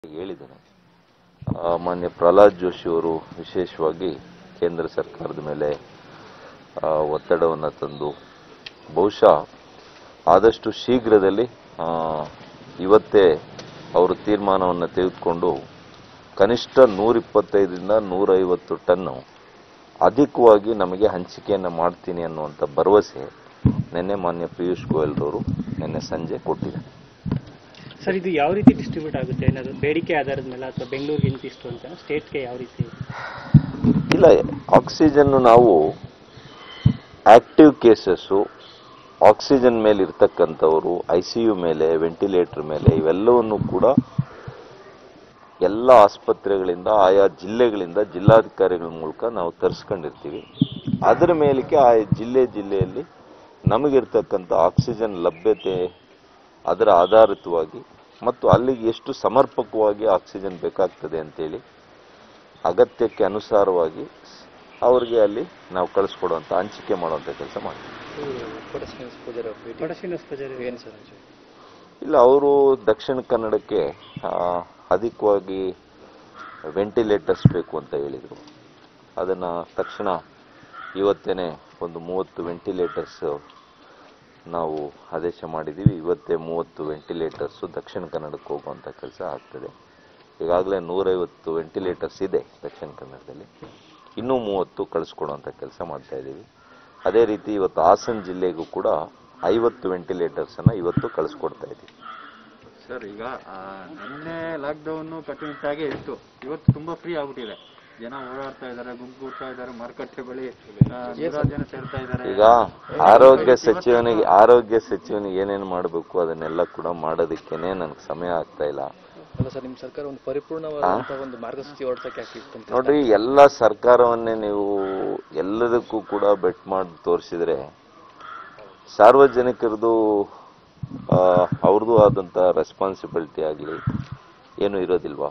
ಹೇಳಿದ್ದೇನೆ ಆ, ಮಾನ್ಯ ಪ್ರಹ್ಲಾದ್ ಜೋಶಿ ಅವರು ವಿಶೇಷವಾಗಿ ಕೇಂದ್ರ ಸರ್ಕಾರದ ಮೇಲೆ ಆ, ಒತ್ತಡವನ್ನು ತಂದು ಬಹುಶಃ ಆದಷ್ಟು ಶೀಘ್ರದಲ್ಲಿ ಆ, ಇವತ್ತೇ ಅವರು ತೀರ್ಮಾನವನ್ನು ತೆಗೆದುಕೊಂಡು ಕನಿಷ್ಠ ನೂರಿಪ್ಪತ್ತೈದರಿಂದ ನೂರೈವತ್ತು ಟನ್ನು ಅಧಿಕವಾಗಿ ನಮಗೆ ಹಂಚಿಕೆಯನ್ನು ಮಾಡ್ತೀನಿ ಅನ್ನುವಂಥ ಭರವಸೆ ನಿನ್ನೆ ಮಾನ್ಯ ಪಿಯೂಷ್ ಗೋಯಲ್ ಅವರು ನಿನ್ನೆ ಸಂಜೆ ಕೊಟ್ಟಿದ್ದಾರೆ ಸರ್ ಇದು ಯಾವ ರೀತಿ ಡಿಸ್ಟ್ರಿಬ್ಯೂಟ್ ಆಗುತ್ತೆ ಏನಾದ್ರು ಬೇಡಿಕೆ ಆಧಾರದ ಮೇಲೆ ಅಥವಾ ಬೆಂಗಳೂರಿಗೆ ಇಂತಿಷ್ಟು ಅಂತ ಸ್ಟೇಟ್ಗೆ ಯಾವ ರೀತಿ ಇಲ್ಲ ಆಕ್ಸಿಜನ್ ನಾವು ಆಕ್ಟಿವ್ ಕೇಸಸ್ಸು ಆಕ್ಸಿಜನ್ ಮೇಲೆ ಇರ್ತಕ್ಕಂಥವರು ಐ ಸಿ ಯು ಮೇಲೆ ವೆಂಟಿಲೇಟರ್ ಮೇಲೆ ಇವೆಲ್ಲವನ್ನು ಕೂಡ ಎಲ್ಲ ಆಸ್ಪತ್ರೆಗಳಿಂದ ಆಯಾ ಜಿಲ್ಲೆಗಳಿಂದ ಜಿಲ್ಲಾಧಿಕಾರಿಗಳ ಮೂಲಕ ನಾವು ತರಿಸ್ಕೊಂಡಿರ್ತೀವಿ ಅದರ ಮೇಲಕ್ಕೆ ಆ ಜಿಲ್ಲೆ ಜಿಲ್ಲೆಯಲ್ಲಿ ನಮಗಿರ್ತಕ್ಕಂಥ ಆಕ್ಸಿಜನ್ ಲಭ್ಯತೆ ಅದರ ಆಧಾರಿತವಾಗಿ ಮತ್ತು ಅಲ್ಲಿಗೆ ಎಷ್ಟು ಸಮರ್ಪಕವಾಗಿ ಆಕ್ಸಿಜನ್ ಬೇಕಾಗ್ತದೆ ಅಂತೇಳಿ ಅಗತ್ಯಕ್ಕೆ ಅನುಸಾರವಾಗಿ ಅವರಿಗೆ ಅಲ್ಲಿ ನಾವು ಕಳಿಸ್ಕೊಡುವಂಥ ಹಂಚಿಕೆ ಮಾಡುವಂಥ ಕೆಲಸ ಮಾಡ್ತೀವಿ ಕೊಡಸಿನಸ್ ಪೂಜಾರಿ ಇಲ್ಲ ಅವರು ದಕ್ಷಿಣ ಕನ್ನಡಕ್ಕೆ ಆ, ಅಧಿಕವಾಗಿ ವೆಂಟಿಲೇಟರ್ಸ್ ಬೇಕು ಅಂತ ಹೇಳಿದರು ಅದನ್ನು ತಕ್ಷಣ ಇವತ್ತೇನೆ ಒಂದು ಮೂವತ್ತು ವೆಂಟಿಲೇಟರ್ಸ್ ನಾವು ಆದೇಶ ಮಾಡಿದ್ದೀವಿ ಇವತ್ತೇ ಮೂವತ್ತು ವೆಂಟಿಲೇಟರ್ಸು ದಕ್ಷಿಣ ಕನ್ನಡಕ್ಕೆ ಹೋಗುವಂಥ ಕೆಲಸ ಆಗ್ತದೆ ಈಗಾಗಲೇ ನೂರೈವತ್ತು ವೆಂಟಿಲೇಟರ್ಸ್ ಇದೆ ದಕ್ಷಿಣ ಕನ್ನಡದಲ್ಲಿ ಇನ್ನೂ ಮೂವತ್ತು ಕಳಿಸ್ಕೊಡುವಂಥ ಕೆಲಸ ಮಾಡ್ತಾ ಇದ್ದೀವಿ ಅದೇ ರೀತಿ ಇವತ್ತು ಹಾಸನ ಜಿಲ್ಲೆಗೂ ಕೂಡ ಐವತ್ತು ವೆಂಟಿಲೇಟರ್ಸನ್ನು ಇವತ್ತು ಕಳಿಸ್ಕೊಡ್ತಾ ಇದ್ದೀವಿ ಸರ್ ಈಗ ಆ, ನಿನ್ನೆ ಲಾಕ್ಡೌನ್ ಕಟ್ಟುನಿಟ್ಟಾಗೆ ಇತ್ತು ಇವತ್ತು ತುಂಬಾ ಫ್ರೀ ಆಗ್ಬಿಟ್ಟಿದೆ ಜನ ಓಡಾಡ್ತಾ ಇದ್ದಾರೆ ಗುಂಪುಡ್ತಾ ಇದ್ದಾರೆ ಮಾರುಕಟ್ಟೆ ಬಳಿ ಆ, ನೂರಾರು ಜನ ಸೇರ್ತಾ ಇದ್ದಾರೆ ಈಗ ಆರೋಗ್ಯ ಸಚಿವನಿಗೆ ಆರೋಗ್ಯ ಸಚಿವನಿಗೆ ಏನೇನು ಮಾಡಬೇಕು ಅದನ್ನೆಲ್ಲ ಕೂಡ ಮಾಡೋದಕ್ಕೇನೆ ನನಗೆ ಸಮಯ ಆಗ್ತಾ ಇಲ್ಲ ಅಲ್ಲ ಸರ್ ನಿಮ್ಮ ಸರ್ಕಾರ ಒಂದು ಪರಿಪೂರ್ಣವಾದಂತಹ ಒಂದು ಮಾರ್ಗಸೂಚಿ ಹೊರಡ್ಸಕ್ಕೆ ಯಾಕಿತ್ತು ಅಂತ ನೋಡ್ರಿ ಎಲ್ಲ ಸರ್ಕಾರವನ್ನೇ ನೀವು ಎಲ್ಲದಕ್ಕೂ ಕೂಡ ಬೆಟ್ ಮಾಡಿ ತೋರಿಸಿದ್ರೆ ಸಾರ್ವಜನಿಕರದು ಆ, ಅವ್ರದ್ದು ಆದಂಥ ರೆಸ್ಪಾನ್ಸಿಬಿಲಿಟಿ ಆಗಲಿ ಏನು ಇರೋದಿಲ್ವಾ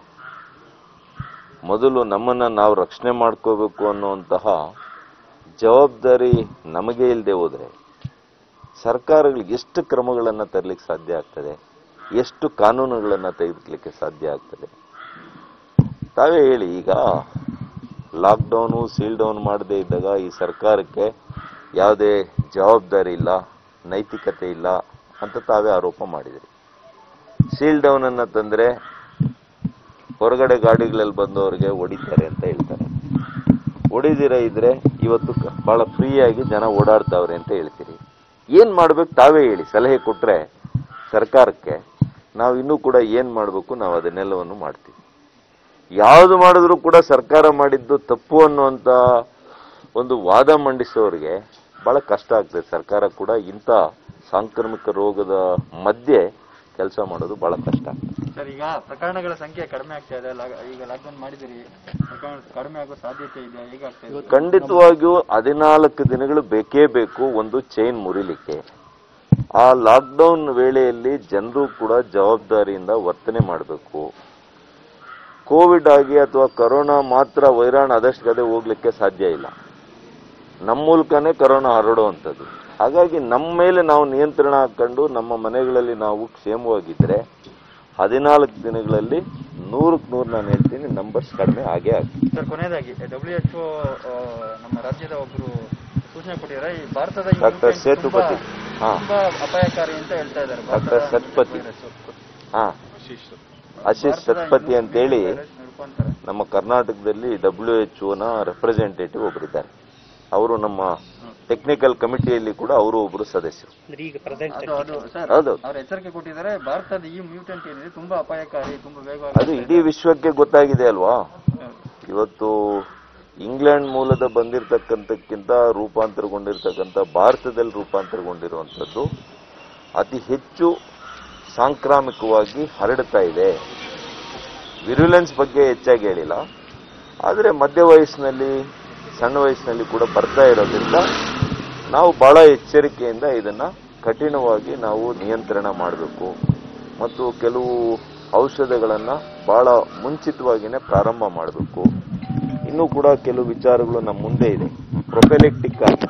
ಮೊದಲು ನಮ್ಮನ್ನು ನಾವು ರಕ್ಷಣೆ ಮಾಡ್ಕೋಬೇಕು ಅನ್ನುವಂತಹ ಜವಾಬ್ದಾರಿ ನಮಗೆ ಇಲ್ಲದೆ ಹೋದರೆ ಸರ್ಕಾರಗಳಿಗೆ ಎಷ್ಟು ಕ್ರಮಗಳನ್ನು ತರಲಿಕ್ಕೆ ಸಾಧ್ಯ ಆಗ್ತದೆ ಎಷ್ಟು ಕಾನೂನುಗಳನ್ನು ತೆಗೆದುಕೊಳ್ಳಿಕ್ಕೆ ಸಾಧ್ಯ ಆಗ್ತದೆ ತಾವೇ ಹೇಳಿ ಈಗ ಲಾಕ್ಡೌನು ಸೀಲ್ ಡೌನ್ ಮಾಡದೇ ಇದ್ದಾಗ ಈ ಸರ್ಕಾರಕ್ಕೆ ಯಾವುದೇ ಜವಾಬ್ದಾರಿ ಇಲ್ಲ ನೈತಿಕತೆ ಇಲ್ಲ ಅಂತ ತಾವೇ ಆರೋಪ ಮಾಡಿದಿರಿ ಸೀಲ್ ಡೌನ್ ಅನ್ನ ತಂದ್ರೆ ಹೊರಗಡೆ ಗಾಡಿಗಳಲ್ಲಿ ಬಂದವರಿಗೆ ಹೊಡಿತಾರೆ ಅಂತ ಹೇಳ್ತಾರೆ ಹೊಡಿದಿರ ಇದ್ರೆ ಇವತ್ತು ಕ- ಬಹಳ ಫ್ರೀಯಾಗಿ ಜನ ಓಡಾಡ್ತಾವ್ರೆ ಅಂತ ಹೇಳ್ತೀರಿ ಏನ್ ಮಾಡ್ಬೇಕು ತಾವೇ ಹೇಳಿ ಸಲಹೆ ಕೊಟ್ರೆ ಸರ್ಕಾರಕ್ಕೆ ನಾವು ಇನ್ನೂ ಕೂಡ ಏನ್ ಮಾಡಬೇಕು ನಾವು ಅದನ್ನೆಲ್ಲವನ್ನು ಮಾಡ್ತೀವಿ ಯಾವುದು ಮಾಡಿದ್ರು ಕೂಡ ಸರ್ಕಾರ ಮಾಡಿದ್ದು ತಪ್ಪು ಅನ್ನುವಂಥ ಒಂದು ವಾದ ಮಂಡಿಸೋರಿಗೆ ಬಹಳ ಕಷ್ಟ ಆಗ್ತದೆ ಸರ್ಕಾರ ಕೂಡ ಇಂಥ ಸಾಂಕ್ರಾಮಿಕ ರೋಗದ ಮಧ್ಯೆ ಕೆಲಸ ಮಾಡೋದು ಬಹಳ ಕಷ್ಟ ಆಗ್ತದೆ ಸರ್ ಈಗ ಪ್ರಕರಣಗಳ ಸಂಖ್ಯೆ ಕಡಿಮೆ ಆಗ್ತಾ ಇದೆ ಲಾಕ್- ಈಗ ಲಾಕ್ಡೌನ್ ಮಾಡಿದಿರಿ ಪ್ರಕರಣ ಕಡಿಮೆ ಆಗೋ ಸಾಧ್ಯತೆ ಇದೆ ಹೇಗಾಗ್ತಾ ಇದೆ ಖಂಡಿತವಾಗಿಯೂ ಹದಿನಾಲ್ಕು ದಿನಗಳು ಬೇಕೇ ಬೇಕು ಒಂದು ಚೈನ್ ಮುರಿಲಿಕ್ಕೆ ಆ ಲಾಕ್ಡೌನ್ ವೇಳೆಯಲ್ಲಿ ಜನರು ಕೂಡ ಜವಾಬ್ದಾರಿಯಿಂದ ವರ್ತನೆ ಮಾಡಬೇಕು ಕೋವಿಡ್ ಆಗಿ ಅಥವಾ ಕೊರೋನಾ ಮಾತ್ರ ವೈರಾಣು ಆದಷ್ಟು ಗದೆ ಹೋಗ್ಲಿಕ್ಕೆ ಸಾಧ್ಯ ಇಲ್ಲ ನಮ್ಮ ಮೂಲಕನೇ ಕೊರೋನಾ ಹರಡುವಂಥದ್ದು ಹಾಗಾಗಿ ನಮ್ಮ ಮೇಲೆ ನಾವು ನಿಯಂತ್ರಣ ಹಾಕೊಂಡು ನಮ್ಮ ಮನೆಗಳಲ್ಲಿ ನಾವು ಕ್ಷೇಮವಾಗಿದ್ದರೆ ಹದಿನಾಲ್ಕು ದಿನಗಳಲ್ಲಿ ನೂರಕ್ಕೆ ನೂರು ನಾನು ಹೇಳ್ತೀನಿ ನಂಬರ್ಸ್ ಕಡಿಮೆ ಆಗೇ ಆಗ್ತದೆ ಸರ್ ಕೊನೆಯದಾಗಿ ಡಬ್ಲ್ಯೂ ಎಚ್ ನಮ್ಮ ರಾಜ್ಯದ ಒಬ್ರು ಸೂಚನೆ ಕೊಟ್ಟಿದ್ದಾರೆ ಈ ಭಾರತದ ಈ ಡಾಕ್ಟರ್ mutant ತುಂಬಾ ಸೇತುಪತಿ ಹಾ ತುಂಬಾ ಅಪಾಯಕಾರಿ ಅಂತ ಹೇಳ್ತಾ ಇದ್ದಾರೆ ಡಾಕ್ಟರ್ ಭಾರತದ ಸತ್ಪತಿ virus. ಹಾ ಆಶೀಶ್ ಭಾರತದ ಸತ್ಪತಿ ಈ ಅಂತೇಳಿ virus ನಡ್ಕೊಂತಾರೆ. ನಮ್ಮ ಕರ್ನಾಟಕದಲ್ಲಿ ಡಬ್ಲ್ಯೂ ಎಚ್ ಒನ ರೆಪ್ರೆಸೆಂಟೇಟಿವ್ ಒಬ್ಬರಿದ್ದಾರೆ ಅವರು ನಮ್ಮ ಟೆಕ್ನಿಕಲ್ ಕಮಿಟಿಯಲ್ಲಿ ಕೂಡ ಅವರು ಒಬ್ಬರು ಸದಸ್ಯರು ಅಂದ್ರೆ ಈಗ ಪ್ರೆಸೆಂಟ್ ಅದು ಅದು ಸರ್ ಹೌದು ಅವ್ರು ಎಚ್ಚರಿಕೆ ಕೊಟ್ಟಿದ್ದಾರೆ ಭಾರತದ ಈ ಮ್ಯೂಟೆಂಟ್ ಏನಿದೆ ತುಂಬಾ ಅಪಾಯಕಾರಿ ತುಂಬಾ ಅದು ವೇಗವಾಗಿ ಇಡೀ ವಿಶ್ವಕ್ಕೆ ಗೊತ್ತಾಗಿದೆ ಅಲ್ವಾ ಇವತ್ತು ಇಂಗ್ಲೆಂಡ್ ಮೂಲದ ಬಂದಿರತಕ್ಕಂಥಕ್ಕಿಂತ ರೂಪಾಂತರಗೊಂಡಿರ್ತಕ್ಕಂಥ ಭಾರತದಲ್ಲಿ ರೂಪಾಂತರಗೊಂಡಿರುವಂಥದ್ದು ಅತಿ ಹೆಚ್ಚು ಸಾಂಕ್ರಾಮಿಕವಾಗಿ ಹರಡ್ತಾ ಇದೆ ವಿರುಲೆನ್ಸ್ ಬಗ್ಗೆ ಹೆಚ್ಚಾಗಿ ಹೇಳಿಲ್ಲ ಆದರೆ ಮಧ್ಯ ವಯಸ್ಸಿನಲ್ಲಿ ಸಣ್ಣ ವಯಸ್ಸಿನಲ್ಲಿ ಕೂಡ ಬರ್ತಾ ಇರೋದ್ರಿಂದ ನಾವು ಬಹಳ ಎಚ್ಚರಿಕೆಯಿಂದ ಇದನ್ನು ಕಠಿಣವಾಗಿ ನಾವು ನಿಯಂತ್ರಣ ಮಾಡಬೇಕು ಮತ್ತು ಕೆಲವು ಔಷಧಗಳನ್ನು ಬಹಳ ಮುಂಚಿತವಾಗಿಯೇ ಪ್ರಾರಂಭ ಮಾಡಬೇಕು ಇನ್ನೂ ಕೂಡ ಕೆಲವು ವಿಚಾರಗಳು ನಮ್ಮ ಮುಂದೆ ಇದೆ ಪ್ರೊಫೆಲೆಕ್ಟಿಕ್ ಆಗಿ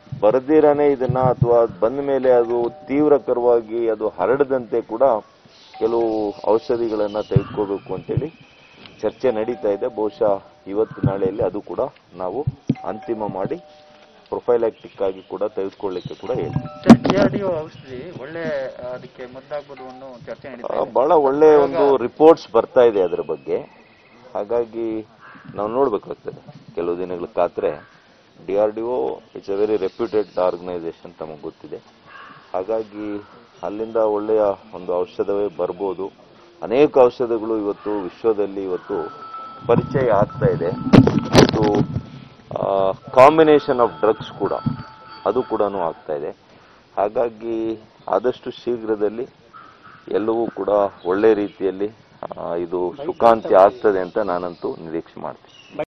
ಬರದಿರನೇ ಇದನ್ನ ಅಥವಾ ಬಂದ ಮೇಲೆ ಅದು ತೀವ್ರಕರವಾಗಿ ಅದು ಹರಡದಂತೆ ಕೂಡ ಕೆಲವು ಔಷಧಿಗಳನ್ನು ತೆಗೆದುಕೋಬೇಕು ಅಂತೇಳಿ ಚರ್ಚೆ ನಡೀತಾ ಇದೆ ಬಹುಶಃ ಇವತ್ತು ನಾಳೆಯಲ್ಲಿ ಅದು ಕೂಡ ನಾವು ಅಂತಿಮ ಮಾಡಿ ಪ್ರೊಫೈಲಾಕ್ಟಿಕ್ ಆಗಿ ಕೂಡ ತೆಗೆದುಕೊಳ್ಳಿಕ್ಕೆ ಕೂಡ ಹೇಳ್ತೀವಿ ಡಿಆರ್ಡಿಒ ಔಷಧಿ ಒಳ್ಳೆ ಆ, ಅದಕ್ಕೆ ಮದ್ದಾಗ್ಬೋದು ಅನ್ನೋ ಚರ್ಚೆ ನಡೀತಾ ಆ, ಇದೆ ಬಹಳ ಒಳ್ಳೆ ಒಂದು ರಿಪೋರ್ಟ್ಸ್ ಬರ್ತಾ ಇದೆ ಅದರ ಬಗ್ಗೆ ಹಾಗಾಗಿ ನಾವು ನೋಡ್ಬೇಕಾಗ್ತದೆ ಕೆಲವು ದಿನಗಳ ಕಾತ್ರೆ D R D O it's a very reputed organisation ತಮಗೆ ಗೊತ್ತಿದೆ ಹಾಗಾಗಿ ಅಲ್ಲಿಂದ ಒಳ್ಳೆಯ ಒಂದು ಔಷಧವೇ ಬರ್ಬೋದು ಅನೇಕ ಔಷಧಗಳು ಇವತ್ತು ವಿಶ್ವದಲ್ಲಿ ಇವತ್ತು ಪರಿಚಯ ಆಗ್ತಾ ಇದೆ ಮತ್ತು ಕಾಂಬಿನೇಷನ್ ಆಫ್ ಡ್ರಗ್ಸ್ ಕೂಡ ಅದು ಕೂಡ ಆಗ್ತಾ ಇದೆ ಹಾಗಾಗಿ ಆದಷ್ಟು ಶೀಘ್ರದಲ್ಲಿ ಎಲ್ಲವೂ ಕೂಡ ಒಳ್ಳೆ ರೀತಿಯಲ್ಲಿ ಆ, ಇದು ಸುಖಾಂತ್ಯ ಆಗ್ತದೆ ಅಂತ ನಾನಂತೂ ನಿರೀಕ್ಷೆ ಮಾಡ್ತೀನಿ